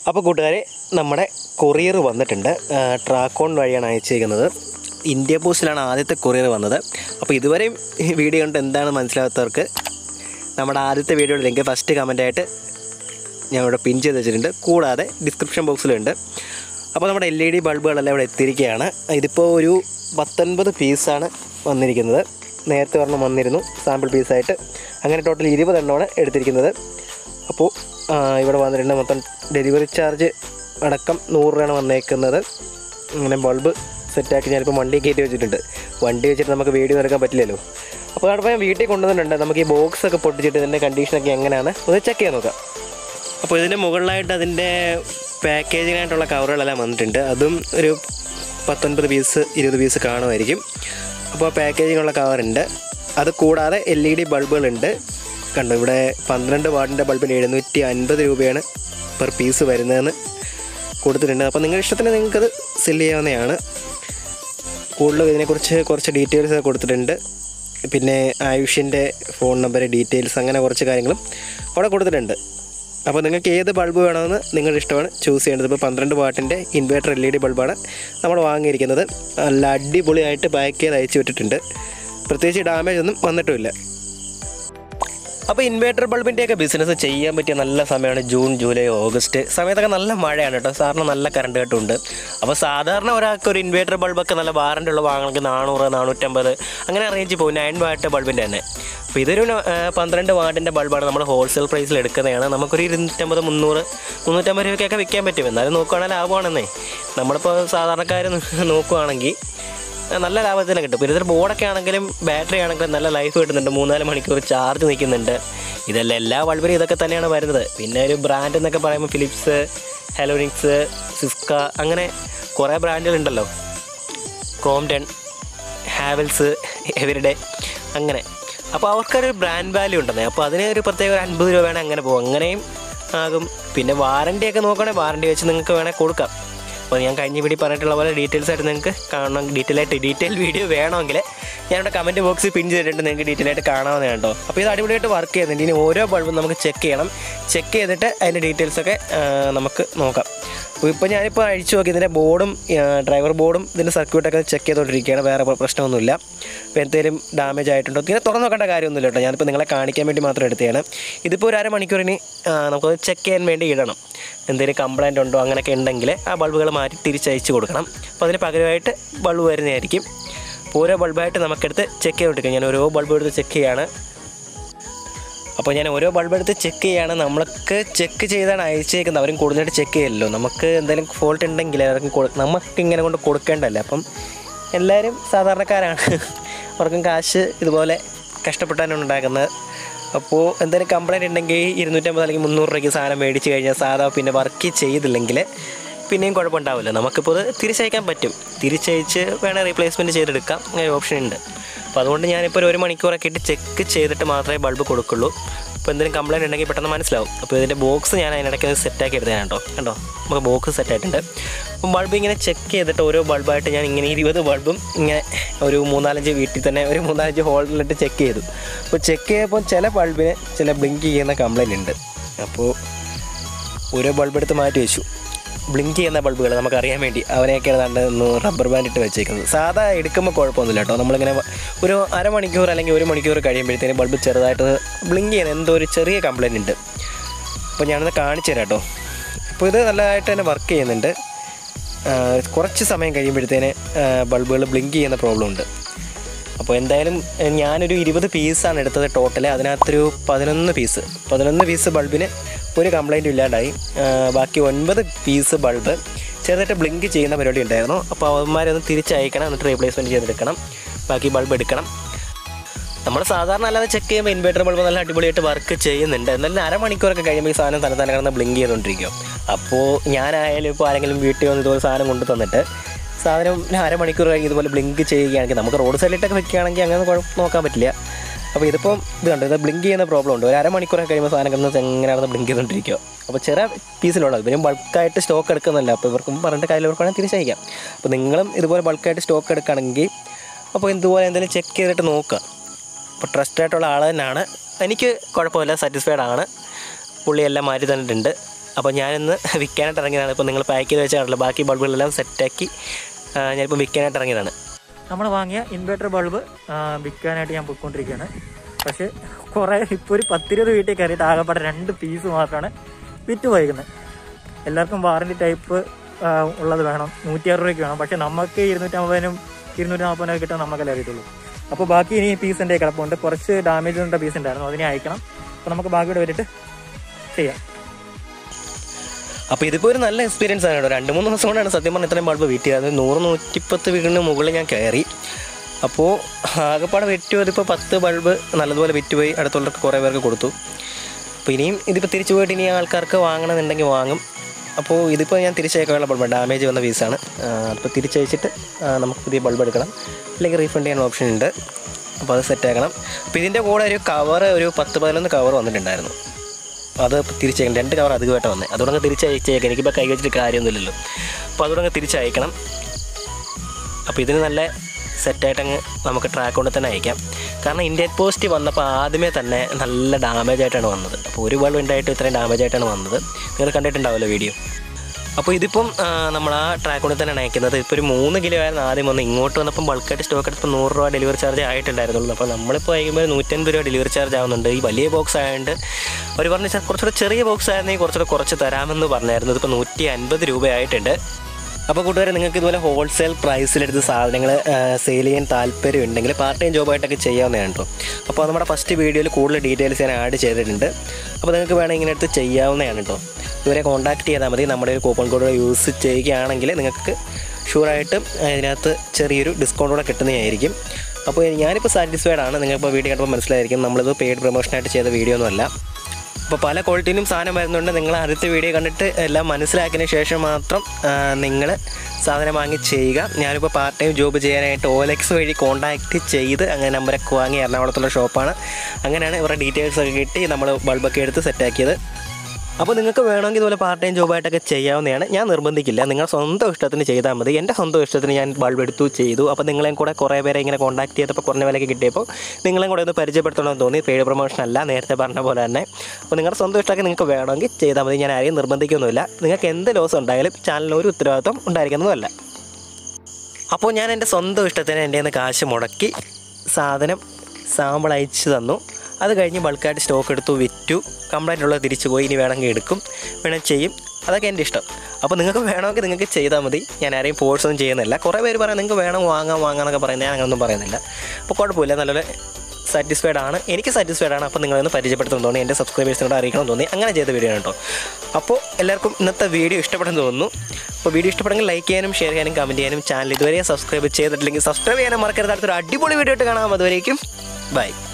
അപ്പോൾ കൂട്ടുകാരെ നമ്മുടെ കൊറിയർ വന്നിട്ടുണ്ട് ആ, ട്രാക്കോൺ വഴിയാണ് അയച്ചേക്കുന്നത് ഇന്ത്യ പോസ്റ്റിലാണ് ആദ്യത്തെ കൊറിയർ വന്നത് അപ്പോൾ ഇതുവരെയും ഈ വീഡിയോ കണ്ട് എന്താണ് മനസ്സിലാകാത്തവർക്ക് നമ്മുടെ ആദ്യത്തെ വീഡിയോയുടെ ലിങ്ക് ഫസ്റ്റ് കമൻ്റായിട്ട് ഞാൻ ഇവിടെ പിൻ ചെയ്ത് വെച്ചിട്ടുണ്ട് കൂടാതെ ഡിസ്ക്രിപ്ഷൻ ബോക്സിലുണ്ട് അപ്പോൾ നമ്മുടെ എൽ ഇ ഡി ബൾബുകളെല്ലാം ഇവിടെ എത്തിയിരിക്കുകയാണ് ഇതിപ്പോൾ ഒരു പത്തൊൻപത് പീസാണ് വന്നിരിക്കുന്നത് നേരത്തെ ഒരെണ്ണം വന്നിരുന്നു സാമ്പിൾ പീസായിട്ട് അങ്ങനെ ടോട്ടൽ ഇരുപതെണ്ണമാണ് എടുത്തിരിക്കുന്നത് അപ്പോൾ ആ, ഇവിടെ വന്നിട്ടുണ്ട് മൊത്തം ഡെലിവറി ചാർജ് അടക്കം നൂറ് രൂപയാണ് വന്നേക്കുന്നത് ഇങ്ങനെ ബൾബ് സെറ്റാക്കി ഞാനിപ്പോൾ വണ്ടി കയറ്റി വെച്ചിട്ടുണ്ട് വണ്ടി വെച്ചിട്ട് നമുക്ക് വീഡിയോ എടുക്കാൻ പറ്റില്ലല്ലോ അപ്പോൾ അവിടെ ഞാൻ വീട്ടിൽ കൊണ്ടുവന്നിട്ടുണ്ട് നമുക്ക് ഈ ബോക്സ് ഒക്കെ പൊട്ടിച്ചിട്ട് ഇതിൻ്റെ കണ്ടീഷനൊക്കെ എങ്ങനെയാണ് ഒന്ന് ചെക്ക് ചെയ്യാൻ നോക്കാം അപ്പോൾ ഇതിൻ്റെ മുകളിലായിട്ട് അതിൻ്റെ പാക്കേജിനായിട്ടുള്ള കവറുകളെല്ലാം വന്നിട്ടുണ്ട് അതും ഒരു പത്തൊൻപത് പീസ് ഇരുപത് പീസ് കാണുമായിരിക്കും അപ്പോൾ പാക്കേജിങ്ങുള്ള കവറുണ്ട് അത് കൂടാതെ എൽ ഇ ഡി ബൾബുകളുണ്ട് കണ്ടോ ഇവിടെ പന്ത്രണ്ട് വാട്ടിൻ്റെ ബൾബിന് എഴുന്നൂറ്റി അൻപത് രൂപയാണ് പെർ പീസ് വരുന്നതെന്ന് കൊടുത്തിട്ടുണ്ട് അപ്പോൾ നിങ്ങളുടെ ഇഷ്ടത്തിന് നിങ്ങൾക്കത് സെല് ചെയ്യാവുന്നതാണ് കൂടുതലും ഇതിനെക്കുറിച്ച് കുറച്ച് ഡീറ്റെയിൽസ് കൊടുത്തിട്ടുണ്ട് പിന്നെ ആയുഷിൻ്റെ ഫോൺ നമ്പർ ഡീറ്റെയിൽസ് അങ്ങനെ കുറച്ച് കാര്യങ്ങളും അവിടെ കൊടുത്തിട്ടുണ്ട് അപ്പോൾ നിങ്ങൾക്ക് ഏത് ബൾബ് വേണമെന്ന് നിങ്ങളുടെ ഇഷ്ടമാണ് ചൂസ് ചെയ്യേണ്ടത് ഇപ്പോൾ പന്ത്രണ്ട് വാട്ടിൻ്റെ ഇൻവേർട്ടർ എൽ ഇ ഡി ബൾബാണ് നമ്മൾ വാങ്ങിയിരിക്കുന്നത് നല്ല അടിപൊളിയായിട്ട് പാക്ക് ചെയ്ത് അയച്ചു വിട്ടിട്ടുണ്ട് പ്രത്യേകിച്ച് ഡാമേജ് ഒന്നും വന്നിട്ടുമില്ല അപ്പോൾ ഇൻവേർട്ടർ ബൾബിൻ്റെയൊക്കെ ബിസിനസ് ചെയ്യാൻ പറ്റിയ നല്ല സമയമാണ് ജൂൺ ജൂലൈ ഓഗസ്റ്റ് സമയത്തൊക്കെ നല്ല മഴയാണ് കേട്ടോ സാറിന് നല്ല കറണ്ട് കട്ടുണ്ട് അപ്പോൾ സാധാരണ ഒരാൾക്ക് ഒരു ഇൻവേർട്ടർ ബൾബൊക്കെ നല്ല വാറൻ്റി ഉള്ള വാങ്ങണമെങ്കിൽ നാനൂറ് നാനൂറ്റമ്പത് അങ്ങനെ റേഞ്ച് പോകും നയൻ വാട്ട് ബൾബിൻ്റെ തന്നെ അപ്പോൾ ഇതൊരു ആ, പന്ത്രണ്ട് വാട്ടിൻ്റെ ബൾബാണ് നമ്മൾ ഹോൾസെയിൽ പ്രൈസിൽ എടുക്കുന്നതാണ് നമുക്കൊരു ഇരുന്നൂറ്റമ്പത് മുന്നൂറ് മുന്നൂറ്റമ്പത് രൂപയ്ക്കൊക്കെ വിൽക്കാൻ പറ്റും എന്നാലും നോക്കുകയാണെങ്കിൽ ലാഭമാണെന്നേ നമ്മളിപ്പോൾ സാധാരണക്കാർ നോക്കുകയാണെങ്കിൽ നല്ല ലാഭത്തിന് കിട്ടും പിന്നെ ഇതിൽ ബോർഡൊക്കെ ആണെങ്കിലും ബാറ്ററി ആണെങ്കിലും നല്ല ലൈഫ് കിട്ടുന്നുണ്ട് മൂന്നാല് മണിക്കൂർ ചാർജ് നിൽക്കുന്നുണ്ട് ഇതെല്ലാം എല്ലാ ബൾബിലും ഇതൊക്കെ തന്നെയാണ് വരുന്നത് പിന്നെ ഒരു ബ്രാൻഡ് എന്നൊക്കെ പറയുമ്പോൾ ഫിലിപ്സ് ഹെലോനിക്സ് സിസ്ക അങ്ങനെ കുറേ ബ്രാൻഡുകളുണ്ടല്ലോ ക്രോംടൺ ഹാവൽസ് എവരിഡേ അങ്ങനെ അപ്പോൾ അവർക്കൊരു ബ്രാൻഡ് വാല്യൂ ഉണ്ടെന്നേ അപ്പോൾ അതിന് ഒരു പ്രത്യേക ഒരു അൻപത് രൂപ വേണേൽ അങ്ങനെ പോകും അങ്ങനെയും ആകും പിന്നെ വാറണ്ടി ഒക്കെ നോക്കുകയാണെങ്കിൽ വാറണ്ടി വെച്ച് നിങ്ങൾക്ക് വേണേൽ കൊടുക്കാം അപ്പോൾ ഞാൻ കഴിഞ്ഞ വീഡിയോ പറഞ്ഞിട്ടുള്ള പോലെ ഡീറ്റെയിൽസ് ആയിട്ട് നിങ്ങൾക്ക് കാണണം ഡീറ്റെയിൽ ആയിട്ട് ഡീറ്റെയിൽ വീഡിയോ വേണമെങ്കിൽ ഞാനിവിടെ കമൻറ്റ് ബോക്സിൽ പിൻ ചെയ്തിട്ടുണ്ട് നിങ്ങൾക്ക് ഡീറ്റെയിൽ ആയിട്ട് കാണാവുന്നതാണ് കേട്ടോ അപ്പോൾ ഇത് അടിപൊളിയായിട്ട് വർക്ക് ചെയ്യുന്നുണ്ട് ഇനി ഓരോ ബൾബും നമുക്ക് ചെക്ക് ചെയ്യണം ചെക്ക് ചെയ്തിട്ട് അതിൻ്റെ ഡീറ്റെയിൽസൊക്കെ നമുക്ക് നോക്കാം അപ്പോൾ ഇപ്പോൾ ഞാനിപ്പോൾ അഴിച്ചു നോക്കി ഇതിൻ്റെ ബോർഡും ഡ്രൈവർ ബോർഡും ഇതിൻ്റെ സർക്യൂട്ടൊക്കെ ചെക്ക് ചെയ്തുകൊണ്ടിരിക്കുകയാണ് വേറെ പ്ര- പ്രശ്നമൊന്നുമില്ല അപ്പോൾ എന്തെങ്കിലും ഡാമേജ് ആയിട്ടുണ്ടോ ഇങ്ങനെ തുറന്നു നോക്കേണ്ട കാര്യമൊന്നുമില്ല കേട്ടോ ഞാനിപ്പോൾ നിങ്ങളെ കാണിക്കാൻ വേണ്ടി മാത്രം എടുത്തതാണ് ഇതിപ്പോൾ ഒരു അരമണിക്കൂറിന് നമുക്ക് ചെക്ക് ചെയ്യാൻ വേണ്ടി ഇടണം എന്തെങ്കിലും കംപ്ലൈൻറ്റ് ഉണ്ടോ അങ്ങനെയൊക്കെ ഉണ്ടെങ്കിൽ ആ ബൾബുകൾ മാറ്റി തിരിച്ചയച്ച് കൊടുക്കണം അപ്പോൾ അതിന് പകരമായിട്ട് ബൾബ് വരുന്നതായിരിക്കും അപ്പോൾ ഓരോ ബൾബായിട്ട് നമുക്കെടുത്ത് ചെക്ക് ചെയ്തുകൊണ്ടിരിക്കും ഞാൻ ഓരോ ബൾബ് എടുത്ത് ചെക്ക് ചെയ്യാണ് അപ്പോൾ ഞാൻ ഓരോ ബൾബ് എടുത്ത് ചെക്ക് ചെയ്യാണ് നമ്മൾക്ക് ചെക്ക് ചെയ്താണ് അയച്ചേക്കുന്നത് അവരും കൂടുതലായിട്ട് ചെക്ക് ചെയ്യല്ലോ നമുക്ക് എന്തെങ്കിലും ഫോൾട്ട് ഉണ്ടെങ്കിൽ അവർക്കും കൊടു നമുക്ക് ഇങ്ങനെ കൊണ്ട് കൊടുക്കേണ്ടല്ലേ അപ്പം എല്ലാവരും സാധാരണക്കാരാണ് അവർക്കും കാശ് ഇതുപോലെ കഷ്ടപ്പെട്ടാണ് ഉണ്ടാക്കുന്നത് അപ്പോൾ എന്തെങ്കിലും കംപ്ലൈൻറ്റ് ഉണ്ടെങ്കിൽ ഇരുന്നൂറ്റമ്പത് അല്ലെങ്കിൽ മുന്നൂറ് രൂപയ്ക്ക് സാധനം മേടിച്ച് കഴിഞ്ഞാൽ സാധാ പിന്നെ വർക്ക് ചെയ്തില്ലെങ്കിൽ പിന്നെയും കുഴപ്പമുണ്ടാവില്ല നമുക്കിപ്പോൾ ഇത് തിരിച്ചയക്കാൻ പറ്റും തിരിച്ചയച്ച് വേണേൽ റീപ്ലേസ്മെൻറ്റ് ചെയ്തെടുക്കാം അങ്ങനെ ഓപ്ഷൻ ഉണ്ട് അപ്പോൾ അതുകൊണ്ട് ഞാനിപ്പോൾ ഒരു ഒരു മണിക്കൂറൊക്കെ ഇട്ട് ചെക്ക് ചെയ്തിട്ട് മാത്രമേ ബൾബ് കൊടുക്കുള്ളൂ അപ്പോൾ എന്തെങ്കിലും കംപ്ലൈൻറ്റ് ഉണ്ടെങ്കിൽ പെട്ടെന്ന് മനസ്സിലാവും അപ്പോൾ ഇതിൻ്റെ ബോക്സ് ഞാൻ അതിനിടയ്ക്ക് സെറ്റാക്കി എടുത്തതാണ് കേട്ടോ കണ്ടോ നമുക്ക് ബോക്സ് സെറ്റായിട്ടുണ്ട് അപ്പം ബൾബ് ഇങ്ങനെ ചെക്ക് ചെയ്തിട്ട് ഓരോ ബൾബായിട്ട് ഞാൻ ഇങ്ങനെ ഇരുപത് ബൾബും ഇങ്ങനെ ഒരു മൂന്നാലഞ്ച് വീട്ടിൽ തന്നെ ഒരു മൂന്നാലഞ്ച് ഹോൾഡിലിട്ട് ചെക്ക് ചെയ്തു അപ്പോൾ ചെക്ക് ചെയ്തപ്പോൾ ചില ബൾബിന് ചില ബ്ലിങ്ക് ചെയ്യുന്ന കംപ്ലൈൻറ്റ് ഉണ്ട് അപ്പോൾ ഓരോ ബൾബ് എടുത്ത് മാറ്റി വെച്ചു ബ്ലിങ്ക് ചെയ്യുന്ന ബൾബുകൾ നമുക്ക് അറിയാൻ വേണ്ടി അവനെയൊക്കെ ഏതാണ്ട് ഒന്ന് റബ്ബർ ബാൻഡ് ഇട്ട് വെച്ചേക്കുന്നത് സാധാ എടുക്കുമ്പോൾ കുഴപ്പമൊന്നുമില്ല കേട്ടോ നമ്മളിങ്ങനെ വ- ഒരു അരമണിക്കൂർ അല്ലെങ്കിൽ ഒരു മണിക്കൂർ കഴിയുമ്പോഴത്തേനും ബൾബ് ചെറുതായിട്ട് ബ്ലിങ്ക് ചെയ്യുന്ന എന്തോ ഒരു ചെറിയ കംപ്ലൈൻറ്റ് ഉണ്ട് അപ്പോൾ ഞാനത് കാണിച്ചു തരാം കേട്ടോ അപ്പോൾ ഇത് നല്ലതായിട്ട് തന്നെ വർക്ക് ചെയ്യുന്നുണ്ട് ആ, കുറച്ച് സമയം കഴിയുമ്പോഴത്തേന് ബൾബുകൾ ബ്ലിങ്ക് ചെയ്യുന്ന പ്രോബ്ലം ഉണ്ട് അപ്പോൾ എന്തായാലും എ, ഞാനൊരു ഇരുപത് പീസാണ് എടുത്തത് ടോട്ടൽ അതിനകത്തൊരു പതിനൊന്ന് പീസ് പതിനൊന്ന് പീസ് ബൾബിന് ഒരു കംപ്ലൈൻറ്റും ഇല്ലാണ്ടായി ആ, ബാക്കി ഒൻപത് പീസ് ബൾബ് ചെറുതായിട്ട് ബ്ലിങ്ക് ചെയ്യുന്ന പരിപാടി ഉണ്ടായിരുന്നു അപ്പോൾ അവന്മാരൊന്ന് തിരിച്ചയക്കണം എന്നിട്ട് റീപ്ലേസ്മെൻറ്റ് ചെയ്തെടുക്കണം ബാക്കി ബൾബ് എടുക്കണം നമ്മൾ സാധാരണ അല്ലാതെ ചെക്ക് ചെയ്യുമ്പോൾ ഇൻവേർട്ടർ ബൾബ് നല്ല അടിപൊളിയായിട്ട് വർക്ക് ചെയ്യുന്നുണ്ട് എന്നാലും അരമണിക്കൂറൊക്കെ കഴിയുമ്പോൾ ഈ സാധനം തന്നെ തന്നെ കിടന്ന് ബ്ലിങ്ക് ചെയ്തുകൊണ്ടിരിക്കും അപ്പോൾ ഞാനായാലും ഇപ്പോൾ ആരെങ്കിലും വീട്ടിൽ വന്ന് ഇതുപോലെ സാധനം കൊണ്ടു തന്നിട്ട് സാധനം ഒരു അരമണിക്കൂർ കഴിഞ്ഞ് ഇതുപോലെ ബ്ലിങ്ക് ചെയ്യുകയാണെങ്കിൽ നമുക്ക് റോഡ് സൈഡിലിട്ടൊക്കെ വെക്കുകയാണെങ്കിൽ അങ്ങനെ കുഴപ്പം നോക്കാൻ പറ്റില്ല അപ്പോൾ ഇതിപ്പം ഇത് കണ്ടോ ഇത് ബ്ലിങ്ക് ചെയ്യുന്ന പ്രോബ്ലം ഉണ്ട് ഒരു അരമണിക്കൂറൊക്കെ കഴിയുമ്പോൾ സാധനം കിടന്ന് എങ്ങനെയാണെന്ന് ബ്ലിങ്ക് ചെയ്തുകൊണ്ടിരിക്കുക അപ്പോൾ ചെറിയ പീസിലുള്ളത് പിന്നെ ബൾക്കായിട്ട് സ്റ്റോക്ക് എടുക്കുന്നില്ല അപ്പോൾ ഇവർക്കും പറഞ്ഞിട്ട് കയ്യിലവർക്കാണെങ്കിൽ തിരിച്ചയക്കാം അപ്പോൾ നിങ്ങളും ഇതുപോലെ ബൾക്കായിട്ട് സ്റ്റോക്ക് എടുക്കുകയാണെങ്കിൽ അപ്പോൾ ഇതുപോലെ എന്തെങ്കിലും ചെക്ക് ചെയ്തിട്ട് നോക്കുക അപ്പോൾ ട്രസ്റ്റഡ് ആയിട്ടുള്ള ആൾ തന്നെയാണ് എനിക്ക് കുഴപ്പമില്ല സാറ്റിസ്ഫൈഡ് ആണ് പുള്ളി എല്ലാം മാറ്റി തന്നിട്ടുണ്ട് അപ്പോൾ ഞാനിന്ന് വിൽക്കാനായിട്ട് ഇറങ്ങിയതാണ് ഇപ്പോൾ നിങ്ങൾ പാക്ക് ചെയ്ത് വെച്ചാണല്ലോ ബാക്കി ബൾബുകളെല്ലാം സെറ്റാക്കി ഞാനിപ്പോൾ വിൽക്കാനായിട്ട് ഇറങ്ങിയതാണ് നമ്മൾ വാങ്ങിയ ഇൻവെർട്ടർ ബൾബ് വിൽക്കാനായിട്ട് ഞാൻ പോയിക്കൊണ്ടിരിക്കുകയാണ് പക്ഷേ കുറേ ഇപ്പോൾ ഒരു പത്തിരുപത് വീട്ടിൽ കയറിയിട്ട് ആകെപ്പാടെ രണ്ട് പീസ് മാത്രമാണ് വിറ്റ് പോയിരിക്കുന്നത് എല്ലാവർക്കും വാറണ്ടി ടൈപ്പ് ഉള്ളത് വേണം നൂറ്റി അറുപത് രൂപയ്ക്ക് വേണം പക്ഷേ നമുക്ക് ഇരുന്നൂറ്റമ്പതിനും ഇരുന്നൂറ്റി നാൽപ്പതിനൊക്കെ കിട്ടാൻ നമുക്കല്ലേ അറിയത്തുള്ളൂ അപ്പോൾ ബാക്കി ഇനി പീസ് എൻ്റെ കിടപ്പുണ്ട് കുറച്ച് ഡാമേജ് ഉണ്ട പീസ് ഉണ്ടായിരുന്നു അതിനെ അയക്കണം അപ്പോൾ നമുക്ക് ബാക്കിയോട് വരിട്ട് ചെയ്യാം അപ്പോൾ ഇതിപ്പോൾ ഒരു നല്ല എക്സ്പീരിയൻസ് ആണ് കേട്ടോ രണ്ട് മൂന്ന് ദിവസം കൊണ്ടാണ് സത്യം പറഞ്ഞാൽ ഇത്രയും ബൾബ് വെയിറ്റ് ചെയ്തത് നൂറ് നൂറ്റിപ്പത്ത് വീടിന് മുകളിൽ ഞാൻ കയറി അപ്പോൾ ആകെപ്പാടെ വെറ്റു അതിപ്പോൾ പത്ത് ബൾബ് നല്ലതുപോലെ വിറ്റുപോയി അടുത്തുള്ളവർക്ക് കുറേ പേർക്ക് കൊടുത്തു അപ്പോൾ ഇനിയും ഇതിപ്പോൾ തിരിച്ചു പോയിട്ട് ഇനി ആൾക്കാർക്ക് വാങ്ങണമെന്നുണ്ടെങ്കിൽ വാങ്ങും അപ്പോൾ ഇതിപ്പോൾ ഞാൻ തിരിച്ചയക്കാനുള്ള ബൾബ് ഡാമേജ് വന്ന പീസാണ് അപ്പോൾ തിരിച്ചയച്ചിട്ട് ആ, നമുക്ക് പുതിയ ബൾബ് എടുക്കണം അല്ലെങ്കിൽ റീഫണ്ട് ചെയ്യാൻ ഓപ്ഷൻ ഉണ്ട് അപ്പോൾ അത് സെറ്റ് ആക്കണം അപ്പോൾ ഇതിൻ്റെ കൂടെ ഒരു കവർ ഒരു പത്ത് പതിനൊന്ന് കവർ വന്നിട്ടുണ്ടായിരുന്നു അത് തിരിച്ചയക്കണം രണ്ട് കവർ അധികമായിട്ട് വന്നത് അതുകൊണ്ട് തിരിച്ചയച്ചേക്കാം എനിക്കിപ്പോൾ കൈ വെച്ചിട്ട് കാര്യമൊന്നുമില്ലല്ലോ അപ്പോൾ അതുകൊണ്ട് തിരിച്ചയക്കണം അപ്പോൾ ഇതിന് നല്ല സെറ്റായിട്ടങ്ങ് നമുക്ക് ട്രാക്ക് കൊണ്ട് തന്നെ അയക്കാം കാരണം ഇന്ത്യൻ പോസ്റ്റ് വന്നപ്പോൾ ആദ്യമേ തന്നെ നല്ല ഡാമേജ് ആയിട്ടാണ് വന്നത് അപ്പോൾ ഒരു ബൾബ് ഉണ്ടായിട്ട് ഇത്രയും ഡാമേജ് ആയിട്ടാണ് വന്നത് നിങ്ങൾ കണ്ടിട്ടുണ്ടാവുമല്ലോ വീഡിയോ അപ്പോൾ ഇതിപ്പം ആ, നമ്മൾ ആ ട്രാക്ക് കൊണ്ട് തന്നെയാണ് അയക്കുന്നത് ഇപ്പോൾ ഒരു മൂന്ന് കിലോ ആയിരുന്നു ആദ്യം വന്ന് ഇങ്ങോട്ട് വന്നപ്പം ബൾക്കായിട്ട് സ്റ്റോക്ക് എടുത്തപ്പോൾ നൂറ് രൂപ ഡെലിവറി ചാർജ് ആയിട്ടുണ്ടായിരുന്നുള്ളൂ അപ്പോൾ നമ്മളിപ്പോൾ അയക്കുമ്പോൾ നൂറ്റൻപത് രൂപ ഡെലിവറി ചാർജ് ആവുന്നുണ്ട് ഈ വലിയ ബോക്സ് ആയതുകൊണ്ട് അവർ പറഞ്ഞ വെച്ചാൽ കുറച്ചുകൂടെ ചെറിയ ബോക്സ് ആയിരുന്നെങ്കിൽ കുറച്ചുകൂടെ കുറച്ച് തരാമെന്ന് പറഞ്ഞായിരുന്നു ഇതിപ്പോൾ നൂറ്റി അൻപത് രൂപയായിട്ടുണ്ട് അപ്പോൾ കൂട്ടുകാരെ നിങ്ങൾക്ക് ഇതുപോലെ ഹോൾസെയിൽ പ്രൈസിലെടുത്ത് സാധനങ്ങൾ സെയിൽ ചെയ്യാൻ താല്പര്യം ഉണ്ടെങ്കിൽ പാർട്ട് ടൈം ജോബായിട്ടൊക്കെ ചെയ്യാവുന്നതാണ് കേട്ടോ അപ്പോൾ നമ്മുടെ ഫസ്റ്റ് വീഡിയോയിൽ കൂടുതൽ ഡീറ്റെയിൽസ് ഞാൻ ആഡ് ചെയ്തിട്ടുണ്ട് അപ്പോൾ നിങ്ങൾക്ക് വേണമെങ്കിൽ ഇങ്ങനെ എടുത്ത് ചെയ്യാവുന്നതാണ് കേട്ടോ ഇവരെ കോൺടാക്ട് ചെയ്താൽ മതി നമ്മുടെ ഒരു കൂപ്പൺ കോഡ് യൂസ് ചെയ്യുകയാണെങ്കിൽ നിങ്ങൾക്ക് ഷുവറായിട്ടും ഇതിനകത്ത് ചെറിയൊരു ഡിസ്കൗണ്ട് കൂടെ കിട്ടുന്നതായിരിക്കും അപ്പോൾ ഞാനിപ്പോൾ സാറ്റിസ്ഫൈഡ് ആണ് നിങ്ങളിപ്പോൾ വീഡിയോ കണ്ടപ്പോൾ മനസ്സിലായിരിക്കും നമ്മളിത് പെയ്ഡ് പ്രൊമോഷനായിട്ട് ചെയ്ത വീഡിയോ ഒന്നുമല്ല അപ്പോൾ പല ക്വാളിറ്റിയിലും സാധനം വരുന്നുണ്ട് നിങ്ങൾ ആദ്യത്തെ വീഡിയോ കണ്ടിട്ട് എല്ലാം മനസ്സിലാക്കിയതിന് ശേഷം മാത്രം നിങ്ങൾ സാധനം വാങ്ങി ചെയ്യുക ഞാനിപ്പോൾ പാർട്ട് ടൈം ജോബ് ചെയ്യാനായിട്ട് ഓലെക്സ് വഴി കോൺടാക്റ്റ് ചെയ്ത് അങ്ങനെ നമ്പറൊക്കെ വാങ്ങി എറണാകുളത്തുള്ള ഷോപ്പാണ് അങ്ങനെയാണ് ഇവരുടെ ഡീറ്റെയിൽസ് ഒക്കെ കിട്ടി നമ്മൾ ബൾബൊക്കെ എടുത്ത് സെറ്റാക്കിയത് അപ്പോൾ നിങ്ങൾക്ക് വേണമെങ്കിൽ ഇതുപോലെ പാർട്ട് ടൈം ജോബായിട്ടൊക്കെ ചെയ്യാവുന്നതാണ് ഞാൻ നിർബന്ധിക്കില്ല നിങ്ങൾ സ്വന്തം ഇഷ്ടത്തിന് ചെയ്താൽ മതി എൻ്റെ സ്വന്തം ഇഷ്ടത്തിന് ഞാൻ ബൾബ് എടുത്തു ചെയ്തു അപ്പോൾ നിങ്ങളെയും കൂടെ കുറേ പേരെ ഇങ്ങനെ കോൺടാക്ട് ചെയ്തപ്പോൾ കുറഞ്ഞ വിലയ്ക്ക് കിട്ടിയപ്പോൾ നിങ്ങളെയും കൂടെ ഒന്ന് പരിചയപ്പെടുത്തണമെന്ന് തോന്നി പെയ്ഡ് പ്രൊമോഷൻ അല്ല നേരത്തെ പറഞ്ഞ പോലെ തന്നെ അപ്പോൾ നിങ്ങളുടെ സ്വന്തം ഇഷ്ടമൊക്കെ നിങ്ങൾക്ക് വേണമെങ്കിൽ ചെയ്താൽ മതി ഞാൻ ആരെയും നിർബന്ധിക്കൊന്നുമില്ല നിങ്ങൾക്ക് എന്ത് ലോസ് ഉണ്ടായാലും ചാനലിന് ഒരു ഉത്തരവാദിത്വം ഉണ്ടായിരിക്കുന്നതുമല്ല അപ്പോൾ ഞാൻ എൻ്റെ സ്വന്തം ഇഷ്ടത്തിന് എൻ്റെ നിന്ന് കാശ് മുടക്കി സാധനം സാമ്പിൾ അയച്ചു തന്നു അത് കഴിഞ്ഞ് ബൾക്കായിട്ട് സ്റ്റോക്ക് എടുത്തു വിറ്റു കംപ്ലൈൻ്റ് ഉള്ളത് തിരിച്ചു പോയി ഇനി വേണമെങ്കിൽ എടുക്കും വേണം ചെയ്യും അതൊക്കെ എൻ്റെ ഇഷ്ടം അപ്പോൾ നിങ്ങൾക്ക് വേണമെങ്കിൽ നിങ്ങൾക്ക് ചെയ്താൽ മതി ഞാൻ ആരെയും ഫോഴ്സ് ഒന്നും ചെയ്യുന്നില്ല കുറേ പേര് പറയാം നിങ്ങൾക്ക് വേണം വാങ്ങാം വാങ്ങാമെന്നൊക്കെ പറയുന്നത് ഞാൻ അങ്ങനെയൊന്നും പറയുന്നില്ല അപ്പോൾ കുഴപ്പമില്ല നല്ലൊരു സാറ്റിസ്ഫൈഡ് ആണ് എനിക്ക് സാറ്റിസ്ഫൈഡ് ആണ് അപ്പോൾ നിങ്ങളൊന്ന് പരിചയപ്പെടുത്തുന്നു തോന്നി എൻ്റെ സബ്സ്ക്രൈബേഴ്സിനോട് അറിയിക്കണം തോന്നി അങ്ങനെ ചെയ്ത വീഡിയോ ആണ് കേട്ടോ അപ്പോൾ എല്ലാവർക്കും ഇന്നത്തെ വീഡിയോ ഇഷ്ടപ്പെടുന്നു തോന്നുന്നു അപ്പോൾ വീഡിയോ ഇഷ്ടപ്പെടുമെങ്കിൽ ലൈക്ക് ചെയ്യാനും ഷെയർ ചെയ്യാനും കമൻറ്റ് ചെയ്യാനും ചാനൽ ഇതുവരെ സബ്സ്ക്രൈബ് ചെയ്തിട്ടില്ലെങ്കിൽ സബ്സ്ക്രൈബ് ചെയ്യാനും മറക്കരുത് അടുത്തൊരു അടിപൊളി വീഡിയോ ആയിട്ട് കാണാം അതുവരേക്കും ബൈ